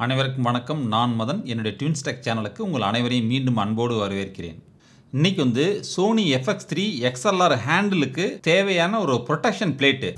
அனைவருக்கும் வணக்கம் நான் மதன் என்னுடைய ட்வின்ஸ்டெக் சேனலுக்கு உங்கள் அனைவரையும் மீண்டும் அன்போடு வரவேற்கிறேன் இன்னைக்கு வந்து சோனி எஃப்எக்ஸ் த்ரீ எக்ஸ்எல்ஆர் ஹேண்டிலுக்கு தேவையான ஒரு ப்ரொடெக்ஷன் பிளேட்டு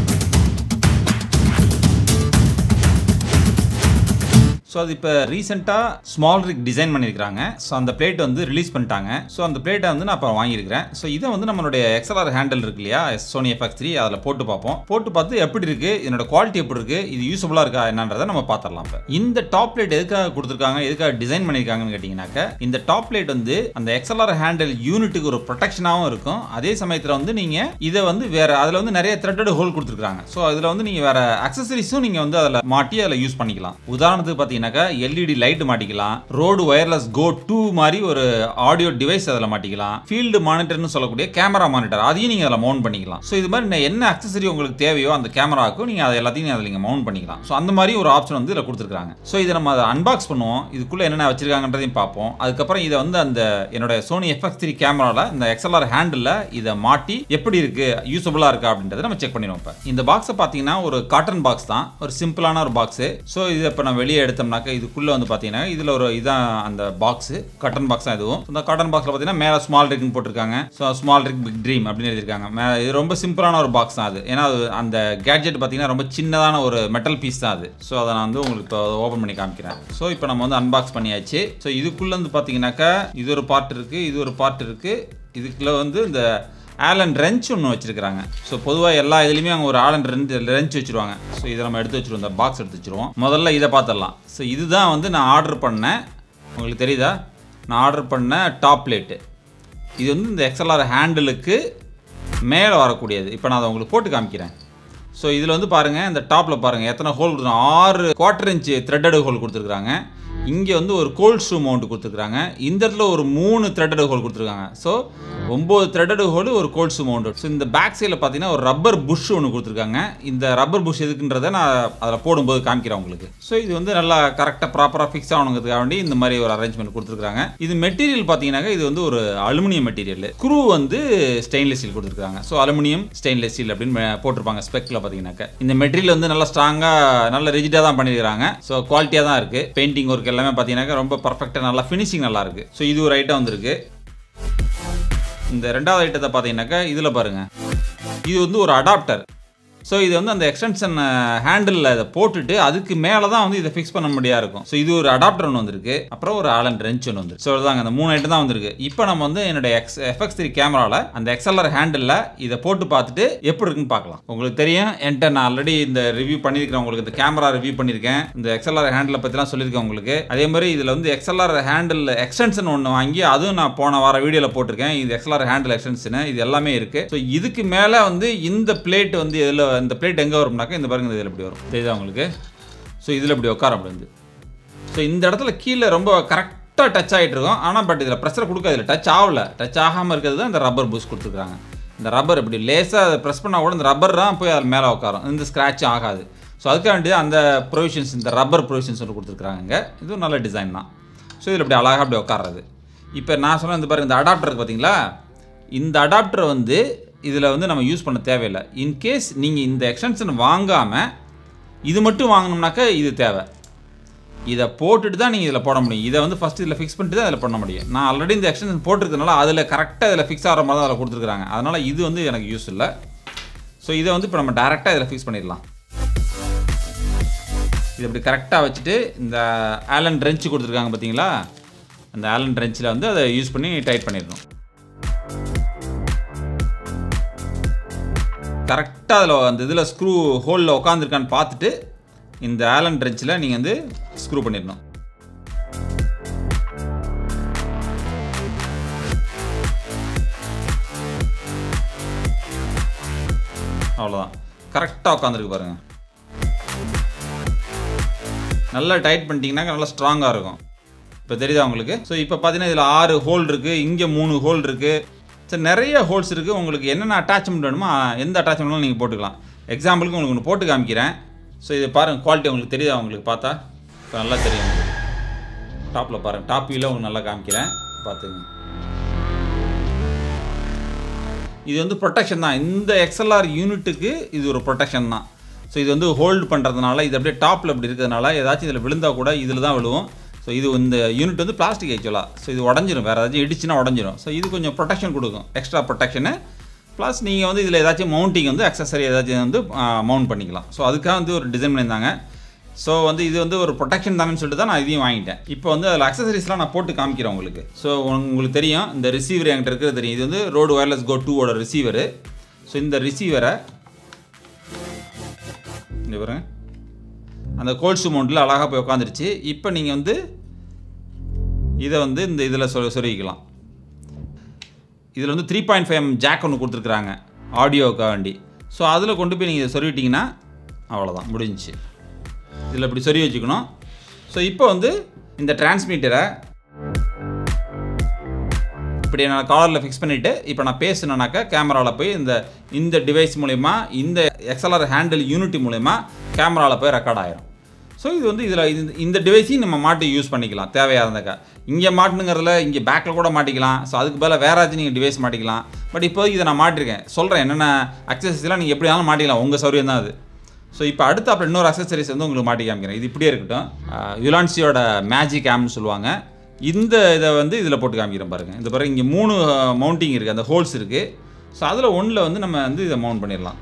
ஸோ அது இப்போ ரீசெண்டாக ஸ்மால் ரிக் டிசைன் பண்ணியிருக்காங்க ஸோ அந்த பிளேட் வந்து ரிலீஸ் பண்ணிட்டாங்க ஸோ அந்த பிளேட்டை வந்து நான் இப்போ வாங்கியிருக்கிறேன் ஸோ இதை வந்து நம்மளுடைய எக்ஸ்எல்ஆர் ஹேண்டில் இருக்கு இல்லையா சோனி எஃப்எக்ஸ் த்ரீ அதில் போட்டு பார்ப்போம் போட்டு பார்த்து எப்படி இருக்குது இதனோட குவாலிட்டி எப்படி இருக்குது இது யூஸ்ஃபுல்லாக இருக்கா என்னன்றதை நம்ம பார்த்துடலாம் இப்போ இந்த டாப் பிளேட் எதுக்காக கொடுத்துருக்காங்க எதுக்காக டிசைன் பண்ணியிருக்காங்கன்னு கேட்டிங்கனாக்க இந்த டாப் பிளேட் வந்து அந்த எக்ஸ்எல்ஆர் ஹேண்டில் யூனிட்டுக்கு ஒரு ப்ரொடெக்ஷனாகவும் இருக்கும் அதே சமயத்தில் வந்து நீங்கள் இதை வந்து வேற அதில் வந்து நிறைய த்ரெட்டட் ஹோல் கொடுத்துருக்காங்க ஸோ அதில் வந்து நீங்கள் வேற அக்சசரிஸும் நீங்கள் வந்து அதில் மாட்டி அதில் யூஸ் பண்ணிக்கலாம் உதாரணத்துக்கு பார்த்தீங்கன்னாக்கா எல்இடி லைட் மாட்டிக்கலாம் ரோடு ஒயர்லெஸ் கோ டூ மாதிரி ஒரு ஆடியோ டிவைஸ் அதில் மாட்டிக்கலாம் ஃபீல்டு மானிட்டர்னு சொல்லக்கூடிய கேமரா மானிட்டர் அதையும் நீங்கள் அதில் மவுண்ட் பண்ணிக்கலாம் ஸோ இது மாதிரி என்ன அக்சசரி உங்களுக்கு தேவையோ அந்த கேமராவுக்கும் நீங்கள் அதை எல்லாத்தையும் அதில் நீங்கள் மவுண்ட் பண்ணிக்கலாம் ஸோ அந்த மாதிரி ஒரு ஆப்ஷன் வந்து இதில் கொடுத்துருக்காங்க ஸோ இதை நம்ம அதை அன்பாக்ஸ் பண்ணுவோம் இதுக்குள்ளே என்னென்ன வச்சிருக்காங்கன்றதையும் பார்ப்போம் அதுக்கப்புறம் இதை வந்து அந்த என்னோட சோனி எஃப்எக்ஸ் த்ரீ கேமராவில் இந்த எக்ஸ்எல்ஆர் ஹேண்டில் இதை மாட்டி எப்படி இருக்கு யூஸ்ஃபுல்லாக இருக்கா அப்படின்றத நம்ம செக் பண்ணிடுவோம் இப்போ இந்த பாக்ஸை பார்த்தீங்கன்னா ஒரு காட்டன் பாக்ஸ் தான் ஒரு சிம்பிளான ஒரு பாக்ஸு ஸோ இதை இப்போ நம்ம வெளியே எடுத்தோம்னாக்கா இதுக்குள்ளே வந்து பார்த்தீங்கன்னா இதில் ஒரு இதான் அந்த பாக்ஸு காட்டன் பாக்ஸ் தான் இதுவும் இந்த காட்டன் பாக்ஸில் பார்த்தீங்கன்னா மேலே ஸ்மால் ரிக்னு போட்டிருக்காங்க so small rig big dream அப்படின்னு எழுதியிருக்காங்க மே இது ரொம்ப சிம்பிளான ஒரு பாக்ஸ் தான் அது ஏன்னா அது அந்த கேட்ஜெட் பார்த்தீங்கன்னா ரொம்ப சின்னதான ஒரு மெட்டல் பீஸ் தான் அது ஸோ அதை நான் வந்து உங்களுக்கு இப்போ ஓப்பன் பண்ணி காமிக்கிறேன் ஸோ இப்போ நம்ம வந்து அன்பாக்ஸ் பண்ணியாச்சு ஸோ இதுக்குள்ளே வந்து பார்த்தீங்கன்னாக்கா இது ஒரு பார்ட் இருக்குது இது ஒரு பார்ட் இருக்குது இதுக்குள்ளே வந்து இந்த ஆலன் ரெஞ்ச் ஒன்று வச்சிருக்காங்க ஸோ பொதுவாக எல்லா இதுலேயுமே அவங்க ஒரு ஆலன் ரெஞ்ச் ரெஞ்ச் வச்சிருவாங்க ஸோ இதை நம்ம எடுத்து வச்சிருவோம் இந்த பாக்ஸ் எடுத்து வச்சிருவோம் முதல்ல இதை பார்த்துடலாம் ஸோ இதுதான் வந்து நான் ஆர்டர் பண்ணேன் உங்களுக்கு தெரியுதா நான் ஆர்டர் பண்ண டாப் பிளேட்டு இது வந்து இந்த எக்ஸ்எல்ஆர் ஹேண்டிலுக்கு மேலே வரக்கூடியது இப்போ நான் அதை உங்களுக்கு போட்டு காமிக்கிறேன் ஸோ இதில் வந்து பாருங்கள் இந்த டாப்பில் பாருங்கள் எத்தனை ஹோல் கொடுத்துருக்காங்க ஆறு குவார்டர் இன்ச்சு த்ரெட்டட் ஹோல் கொடுத்துருக்காங்க இங்கே வந்து ஒரு கோல்ட் ஷூ மவுண்ட் கொடுத்துருக்காங்க இந்த இடத்துல ஒரு மூணு த்ரெட்டட் ஹோல் கொடுத்துருக்காங்க ஸோ ஒம்பது த்ரெட்டட் ஹோல் ஒரு கோல்ட் ஷூ மவுண்ட் ஸோ இந்த பேக் சைடில் பார்த்தீங்கன்னா ஒரு ரப்பர் புஷ் ஒன்று கொடுத்துருக்காங்க இந்த ரப்பர் புஷ் எதுக்குன்றதை நான் அதில் போடும்போது காமிக்கிறேன் உங்களுக்கு ஸோ இது வந்து நல்லா கரெக்டாக ப்ராப்பராக ஃபிக்ஸ் ஆகணுங்கிறதுக்காக வேண்டி இந்த மாதிரி ஒரு அரேஞ்ச்மெண்ட் கொடுத்துருக்காங்க இது மெட்டீரியல் பார்த்தீங்கன்னாக்கா இது வந்து ஒரு அலுமினியம் மெட்டீரியல் ஸ்க்ரூ வந்து ஸ்டெயின்லெஸ் ஸ்டீல் கொடுத்துருக்காங்க ஸோ அலுமினியம் ஸ்டெயின்லெஸ் ஸ்டீல் அப்படின்னு மே- போட்டிருப்பாங்க ஸ்பெக்கில் பார்த்தீங்கன்னாக்கா இந்த மெட்டீரியல் வந்து நல்லா ஸ்ட்ராங்காக நல்ல ரிஜிட்டாக தான் பண்ணியிருக்காங்க ஸோ குவாலிட்டியாக தான் இருக்குது பெயிண்டிங் ஒர்க் எல்லாமே பார்த்தீங்கன்னாக்கா ரொம்ப பர்ஃபெக்டாக நல்லா ஃபினிஷிங் நல்லா இருக்கு ஸோ இது ஒரு ஐட்டம் வந்திருக்கு இந்த ரெண்டாவது ஐட்டத்தை பார்த்தீங்கன்னாக்கா இதில் பாருங்க இது வந்து ஒரு அடாப்டர் ஸோ இது வந்து அந்த எக்ஸ்டென்ஷன் ஹேண்டில் இதை போட்டுட்டு அதுக்கு மேலே தான் வந்து இதை ஃபிக்ஸ் பண்ண முடியா இருக்கும் ஸோ இது ஒரு அடாப்டர் ஒன்று வந்திருக்கு அப்புறம் ஒரு ஆலன் ரெஞ்ச் ஒன்று வந்து ஸோ தாங்க அந்த மூணு ஐட்டம் தான் வந்திருக்கு இப்போ நம்ம வந்து என்னோட எக்ஸ் எஃப்எக்ஸ் த்ரீ கேமராவில் அந்த எக்ஸ்எல்ஆர் ஹேண்டில் இதை போட்டு பார்த்துட்டு எப்படி இருக்குன்னு பார்க்கலாம் உங்களுக்கு தெரியும் என்கிட்ட நான் ஆல்ரெடி இந்த ரிவ்யூ பண்ணியிருக்கிறேன் உங்களுக்கு இந்த கேமரா ரிவ்யூ பண்ணியிருக்கேன் இந்த எக்ஸ்எல்ஆர் ஹேண்டில் பற்றிலாம் சொல்லியிருக்கேன் உங்களுக்கு அதே மாதிரி இதில் வந்து எக்ஸ்எல்ஆர் ஹேண்டில் எக்ஸ்டென்ஷன் ஒன்று வாங்கி அதுவும் நான் போன வார வீடியோவில் போட்டிருக்கேன் இது எக்ஸ்எல்ஆர் ஹேண்டில் எக்ஸ்டென்ஷன் இது எல்லாமே இருக்குது ஸோ இதுக்கு மேலே வந்து இந்த பிளேட் வந்து இதில் இந்த பிளேட் எங்கே வரும்னாக்கா இந்த பாருங்க இதில் இப்படி வரும் தெரியுதா உங்களுக்கு ஸோ இதில் இப்படி உட்கார அப்படி வந்து ஸோ இந்த இடத்துல கீழே ரொம்ப கரெக்டாக டச் ஆகிட்டு இருக்கும் ஆனால் பட் இதில் ப்ரெஷர் கொடுக்க இதில் டச் ஆகல டச் ஆகாமல் இருக்கிறது தான் இந்த ரப்பர் பூஸ் கொடுத்துருக்காங்க இந்த ரப்பர் இப்படி லேசாக அதை ப்ரெஸ் பண்ணால் கூட இந்த ரப்பர் தான் போய் அது மேலே உட்காரும் இந்த ஸ்க்ராட்சும் ஆகாது ஸோ அதுக்காக வேண்டி அந்த ப்ரொவிஷன்ஸ் இந்த ரப்பர் ப்ரொவிஷன்ஸ் ஒன்று கொடுத்துருக்காங்க இதுவும் நல்ல டிசைன் தான் ஸோ இதில் இப்படி அழகாக அப்படி உட்கார்றது இப்போ நான் சொன்ன இந்த பாருங்க இந்த அடாப்டர் இருக்கு பார்த்தீங்களா இந்த அடாப்டர் வந்து இதில் வந்து நம்ம யூஸ் பண்ண தேவையில்லை இன்கேஸ் நீங்கள் இந்த எக்ஸ்டென்ஷன் வாங்காமல் இது மட்டும் வாங்கினோம்னாக்கா இது தேவை இதை போட்டுட்டு தான் நீங்கள் இதில் போட முடியும் இதை வந்து ஃபஸ்ட் இதில் ஃபிக்ஸ் பண்ணிட்டு தான் இதில் பண்ண முடியும் நான் ஆல்ரெடி இந்த எக்ஸ்டென்ஷன் போட்டிருக்கனால அதில் கரெக்டாக இதில் ஃபிக்ஸ் ஆகிற மாதிரி தான் அதில் கொடுத்துருக்காங்க அதனால் இது வந்து எனக்கு யூஸ் இல்லை ஸோ இதை வந்து இப்போ நம்ம டேரெக்டாக இதில் ஃபிக்ஸ் பண்ணிடலாம் இது இப்படி கரெக்டாக வச்சுட்டு இந்த ஆலன் ட்ரென்ச் கொடுத்துருக்காங்க பார்த்தீங்களா அந்த ஆலன் ட்ரென்ச்சில் வந்து அதை யூஸ் பண்ணி டைட் பண்ணிடணும் கரெக்டாக அதில் அந்த இதில் ஸ்க்ரூ ஹோலில் உட்காந்துருக்கான்னு பார்த்துட்டு இந்த ஆலன் ட்ரென்ச்சில் நீங்கள் வந்து ஸ்க்ரூ பண்ணிடணும் அவ்வளோதான் கரெக்டாக உட்காந்துருக்கு பாருங்கள் நல்லா டைட் பண்ணிட்டீங்கன்னா நல்லா ஸ்ட்ராங்காக இருக்கும் இப்போ தெரியுதா உங்களுக்கு ஸோ இப்போ பார்த்தீங்கன்னா இதில் ஆறு ஹோல் இருக்குது இங்கே மூணு ஹோல் இருக்குது ஸோ நிறைய ஹோல்ஸ் இருக்குது உங்களுக்கு என்னென்ன அட்டாச்மெண்ட் வேணுமோ ஆ, எந்த அட்டாச்மெண்ட்னாலும் நீங்கள் போட்டுக்கலாம் எக்ஸாம்பிளுக்கு உங்களுக்கு ஒன்று போட்டு காமிக்கிறேன் ஸோ இது பாருங்கள் குவாலிட்டி உங்களுக்கு தெரியுதா உங்களுக்கு பார்த்தா இப்போ நல்லா தெரியும் உங்களுக்கு டாப்பில் பாருங்கள் டாப் வியூவில் உங்களுக்கு நல்லா காமிக்கிறேன் பார்த்துங்க இது வந்து ப்ரொடெக்ஷன் தான் இந்த எக்ஸ்எல்ஆர் யூனிட்டுக்கு இது ஒரு ப்ரொடெக்ஷன் தான் ஸோ இது வந்து ஹோல்டு பண்ணுறதுனால இது அப்படியே டாப்பில் அப்படி இருக்கிறதுனால ஏதாச்சும் இதில் விழுந்தா கூட இதில் தான் விழுவும் ஸோ இது இந்த யூனிட் வந்து பிளாஸ்டிக் ஆக்சுவலாக ஸோ இது உடஞ்சிரும் வேறு ஏதாச்சும் இடிச்சுன்னா உடஞ்சிரும் ஸோ இது கொஞ்சம் ப்ரொடெக்ஷன் கொடுக்கும் எக்ஸ்ட்ரா ப்ரொடெக்ஷனு ப்ளஸ் நீங்கள் வந்து இதில் ஏதாச்சும் மவுண்டிங் வந்து அக்சசரி ஏதாச்சும் வந்து மவுண்ட் பண்ணிக்கலாம் ஸோ அதுக்காக வந்து ஒரு டிசைன் பண்ணியிருந்தாங்க ஸோ வந்து இது வந்து ஒரு ப்ரொடெக்ஷன் தானேன்னு சொல்லிட்டு தான் நான் இதையும் வாங்கிட்டேன் இப்போ வந்து அதில் அக்சசரிஸ்லாம் நான் போட்டு காமிக்கிறேன் உங்களுக்கு ஸோ உங்களுக்கு தெரியும் இந்த ரிசீவர் என்கிட்ட இருக்கிறது தெரியும் இது வந்து ரோடு ஒயர்லெஸ் கோ டூவோட ரிசீவரு ஸோ இந்த ரிசீவரை இங்கே பாருங்க அந்த கோல்ஸ் மவுண்டில் அழகாக போய் உட்காந்துருச்சு இப்போ நீங்கள் வந்து இதை வந்து இந்த இதில் சொ சொருகிக்கலாம் இதில் வந்து த்ரீ பாயிண்ட் ஃபைவ் ஜாக் ஒன்று கொடுத்துருக்குறாங்க ஆடியோக்காக வேண்டி ஸோ அதில் கொண்டு போய் நீங்கள் சொருவிட்டிங்கன்னா அவ்வளோதான் முடிஞ்சிச்சு இதில் இப்படி சொருவி வச்சுக்கணும் ஸோ இப்போ வந்து இந்த டிரான்ஸ்மிட்டரை இப்படி நான் காலரில் ஃபிக்ஸ் பண்ணிவிட்டு இப்போ நான் பேசுனேனாக்கா கேமராவில் போய் இந்த இந்த டிவைஸ் மூலயமா இந்த எக்ஸ்எல்ஆர் ஹேண்டில் யூனிட்டி மூலயமா கேமராவில் போய் ரெக்கார்ட் ஆயிரும் ஸோ இது வந்து இதில் இந்த இந்த டிவைஸையும் நம்ம மாட்டி யூஸ் பண்ணிக்கலாம் தேவையாக இருந்தாக்கா இங்கே மாட்டணுங்கிறதுல இங்கே பேக்கில் கூட மாட்டிக்கலாம் ஸோ அதுக்கு பதிலாக வேற ஏதாச்சும் நீங்கள் டிவைஸ் மாட்டிக்கலாம் பட் இப்போ இதை நான் மாட்டிருக்கேன் சொல்கிறேன் என்னென்ன அக்சசரிஸ்லாம் நீங்கள் எப்படி வேணாலும் மாட்டிக்கலாம் உங்கள் சௌரியம் தான் அது ஸோ இப்போ அடுத்து அப்புறம் இன்னொரு அக்சசரிஸ் வந்து உங்களுக்கு மாட்டி காமிக்கிறேன் இது இப்படியே இருக்கட்டும் யுலான்சியோட மேஜிக் ஆம்னு சொல்லுவாங்க இந்த இதை வந்து இதில் போட்டு காமிக்கிறேன் பாருங்கள் இந்த பாருங்க இங்கே மூணு மவுண்டிங் இருக்குது அந்த ஹோல்ஸ் இருக்குது ஸோ அதில் ஒன்றில் வந்து நம்ம வந்து இதை மவுண்ட் பண்ணிடலாம்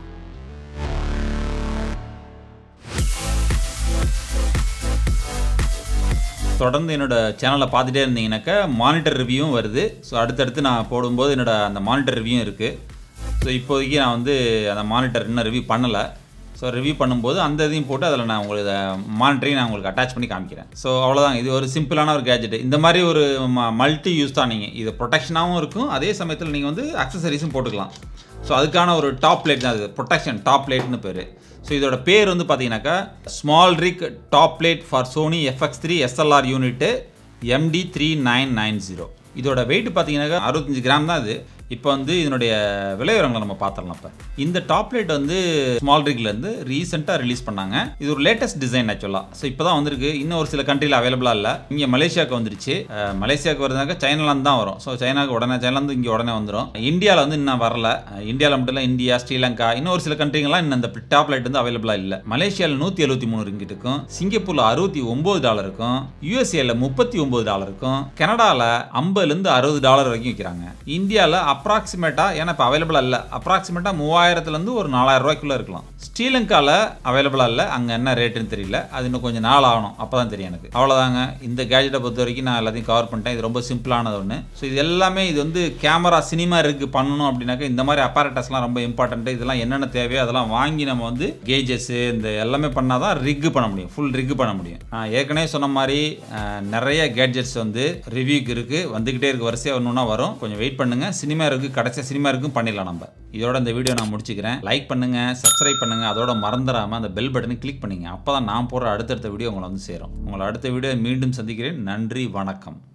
தொடர்ந்து என்னோட சேனலை பார்த்துட்டே இருந்தீங்கன்னாக்கா மானிட்டர் ரிவ்யூவும் வருது ஸோ அடுத்தடுத்து நான் போடும்போது என்னோட அந்த மானிட்டர் ரிவ்யூ இருக்குது ஸோ இப்போதைக்கு நான் வந்து அந்த மானிட்டர் இன்னும் ரிவ்யூ பண்ணலை ஸோ ரிவ்யூ பண்ணும்போது அந்த இதையும் போட்டு அதில் நான் உங்களுக்கு மானிட்டரையும் நான் உங்களுக்கு அட்டாச் பண்ணி காமிக்கிறேன் ஸோ அவ்வளோதான் இது ஒரு சிம்பிளான ஒரு கேஜெட் இந்த மாதிரி ஒரு மல்டி யூஸ் தான் நீங்கள் இது ப்ரொடெக்ஷனாகவும் இருக்கும் அதே சமயத்தில் நீங்கள் வந்து அக்சசரிஸும் போட்டுக்கலாம் ஸோ அதுக்கான ஒரு டாப் பிளேட் தான் அது ப்ரொடெக்ஷன் டாப் பிளேட்னு பேர் ஸோ இதோட பேர் வந்து பார்த்தீங்கன்னாக்கா small rig top plate for Sony FX three XLR unit MD three nine nine zero இதோட வெயிட் பார்த்தீங்கன்னாக்கா அறுபத்தஞ்சு கிராம் தான் இது இப்போ வந்து இதனுடைய விலையுறங்களை நம்ம பார்த்துடலாம் இப்போ இந்த டாப் லைட் வந்து ஸ்மால் ரிக்லேருந்து ரீசெண்டாக ரிலீஸ் பண்ணாங்க இது ஒரு லேட்டஸ்ட் டிசைன் ஆக்சுவலாக ஸோ இப்போ தான் வந்திருக்கு இன்னும் ஒரு சில கண்ட்ரியில் அவைலபிளாக இல்லை இங்கே மலேசியாவுக்கு வந்துருச்சு அஹ், மலேசியாவுக்கு வருதுனாக்கா சைனாலேருந்து தான் வரும் ஸோ சைனாவுக்கு உடனே சைனாலேருந்து இங்கே உடனே வந்துடும் இந்தியாவில் வந்து இன்னும் வரல இந்தியாவில் மட்டும் இல்லை இந்தியா ஸ்ரீலங்கா இன்னும் ஒரு சில கண்ட்ரிங்கெல்லாம் இன்னும் இந்த டாப் லைட் வந்து அவைலபிளாக இல்லை மலேசியாவில் நூற்றி எழுபத்தி மூணு ரிங்கிட்டுக்கும் சிங்கப்பூரில் அறுபத்தி ஒம்பது டாலருக்கும் யூஎஸ்ஏல முப்பத்தி ஒம்பது டாலருக்கும் கனடாவில் ஐம்பதுலேருந்து அறுபது டாலர் வரைக்கும் விற்கிறாங்க இந்தியாவில் அப்ராக்சிமேட்டாக ஏன்னா இப்போ அவைலபிளாக இல்லை அப்ராக்சிமேட்டாக மூவாயிரத்துலேருந்து ஒரு நாலாயிரம் ரூபாய்க்குள்ளே இருக்கலாம் ஸ்ரீலங்காவில் அவைலபிளாக இல்லை அங்கே என்ன ரேட்டுன்னு தெரியல அது இன்னும் கொஞ்சம் நாள் ஆகணும் அப்போ தான் தெரியும் எனக்கு அவ்வளோதாங்க இந்த கேஜெட்டை பொறுத்த வரைக்கும் நான் எல்லாத்தையும் கவர் பண்ணிட்டேன் இது ரொம்ப சிம்பிளானது ஒன்று ஸோ இது எல்லாமே இது வந்து கேமரா சினிமா இருக்கு பண்ணணும் அப்படின்னாக்கா இந்த மாதிரி அப்பாரட்டஸ்லாம் ரொம்ப இம்பார்ட்டன்ட் இதெல்லாம் என்னென்ன தேவையோ அதெல்லாம் வாங்கி நம்ம வந்து கேஜஸ் இந்த எல்லாமே பண்ணால் தான் ரிக் பண்ண முடியும் ஃபுல் ரிக் பண்ண முடியும் நான் ஏற்கனவே சொன்ன மாதிரி அஹ், நிறைய கேட்ஜெட்ஸ் வந்து ரிவ்யூக்கு இருக்குது வந்துக்கிட்டே இருக்கு வரிசையாக ஒன்று ஒன்றா வரும் கொஞ்சம் வெயிட் பண்ணுங்க சினிமா இருக்கு கடைசியாக சினிமா இருக்கும் பண்ணிடலாம் நம்ம இதோட இந்த வீடியோ நான் முடிச்சுக்கிறேன் லைக் பண்ணுங்க சப்ஸ்கிரைப் பண்ணுங்க அதோட மறந்துடாம அந்த பெல் பட்டனை கிளிக் பண்ணுங்க அப்போ தான் நான் போடுற அடுத்தடுத்த வீடியோ உங்களை வந்து சேரும் உங்களை அடுத்த வீடியோ மீண்டும் சந்திக்கிறேன் நன்றி வணக்கம்